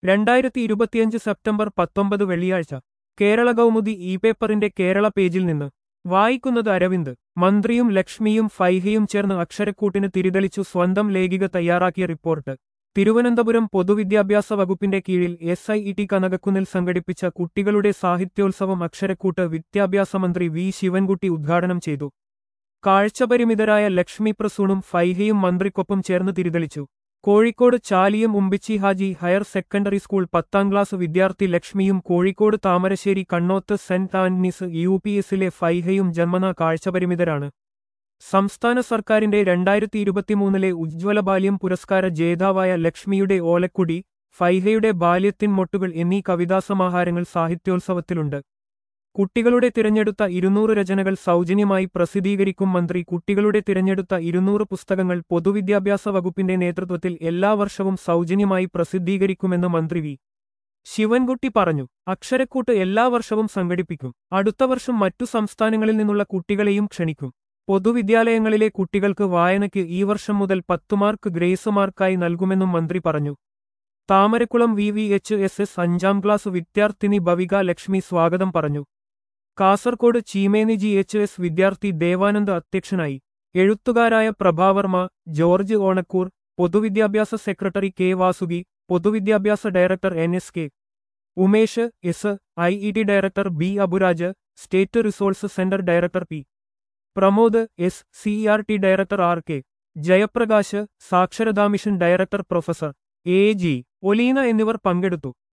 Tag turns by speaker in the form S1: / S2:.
S1: രണ്ടായിരത്തി ഇരുപത്തിയഞ്ച് സെപ്റ്റംബർ പത്തൊമ്പത് വെള്ളിയാഴ്ച കേരള കൗമുദി ഇ പേപ്പറിന്റെ കേരള പേജിൽ നിന്ന് വായിക്കുന്നത് അരവിന്ദ് മന്ത്രിയും ലക്ഷ്മിയും ഫൈഹയും ചേർന്ന് അക്ഷരക്കൂട്ടിന് തിരിതെളിച്ചു സ്വന്തം ലേഖിക തയ്യാറാക്കിയ റിപ്പോർട്ട് തിരുവനന്തപുരം പൊതുവിദ്യാഭ്യാസ വകുപ്പിന്റെ കീഴിൽ എസ് ഐ ഇ ടി കനകക്കുന്നിൽ സംഘടിപ്പിച്ച കുട്ടികളുടെ സാഹിത്യോത്സവം അക്ഷരക്കൂട്ട് വിദ്യാഭ്യാസ മന്ത്രി വി ശിവൻകുട്ടി ഉദ്ഘാടനം ചെയ്തു കാഴ്ചപരിമിതരായ ലക്ഷ്മി പ്രസൂണും ഫൈഹയും മന്ത്രിക്കൊപ്പം ചേർന്ന് തിരിതെളിച്ചു Kozhikode Chaliyam Umbichi Haji higher secondary school പത്താം ക്ലാസ് വിദ്യാർത്ഥി ലക്ഷ്മിയും Kozhikode Thamarassery Kannoth Saint Antony's U P എസിലെ ഫൈഹയും ജന്മന കാഴ്ചപരിമിതരാണ് സംസ്ഥാന സർക്കാരിന്റെ രണ്ടായിരത്തി ഇരുപത്തിമൂന്നിലെ ഉജ്ജ്വല ബാല്യം പുരസ്കാര ജേതാവായ ലക്ഷ്മിയുടെ ഓലക്കുടി ഫൈഹയുടെ ബാല്യത്തിൻ മൊട്ടുകൾ എന്നീ കവിതാസമാഹാരങ്ങൾ സാഹിത്യോത്സവത്തിലുണ്ട് കുട്ടികളുടെ തിരഞ്ഞെടുത്ത ഇരുന്നൂറ് രചനകൾ സൗജന്യമായി പ്രസിദ്ധീകരിക്കും മന്ത്രി കുട്ടികളുടെ തിരഞ്ഞെടുത്ത ഇരുന്നൂറ് പുസ്തകങ്ങൾ പൊതുവിദ്യാഭ്യാസ വകുപ്പിന്റെ നേതൃത്വത്തിൽ എല്ലാ വർഷവും സൗജന്യമായി പ്രസിദ്ധീകരിക്കുമെന്ന് മന്ത്രി വി ശിവൻകുട്ടി പറഞ്ഞു അക്ഷരക്കൂട്ട് എല്ലാ വർഷവും സംഘടിപ്പിക്കും അടുത്ത വർഷം മറ്റു സംസ്ഥാനങ്ങളിൽ നിന്നുള്ള കുട്ടികളെയും ക്ഷണിക്കും പൊതുവിദ്യാലയങ്ങളിലെ കുട്ടികൾക്ക് വായനയ്ക്ക് ഈ വർഷം മുതൽ പത്തു മാർക്ക് ഗ്രേസ് മാർക്കായി നൽകുമെന്നും മന്ത്രി പറഞ്ഞു Thamarakulam V V H S S അഞ്ചാം ക്ലാസ് വിദ്യാർത്ഥിനി ഭവിക ലക്ഷ്മി സ്വാഗതം പറഞ്ഞു Kasaragod Cheemeni G H S വിദ്യാർത്ഥി ദേവാനന്ദ് അധ്യക്ഷനായി എഴുത്തുകാരായ പ്രഭാവർമ്മ ജോർജ് ഓണക്കൂർ പൊതുവിദ്യാഭ്യാസ സെക്രട്ടറി കെ വാസുകി പൊതുവിദ്യാഭ്യാസ director N S K Umesh S I E T director B Aburaj state resource centre director P Pramod S C R T director R K Jayaprakash സാക്ഷരതാ mission director professor A G Oleena എന്നിവർ പങ്കെടുത്തു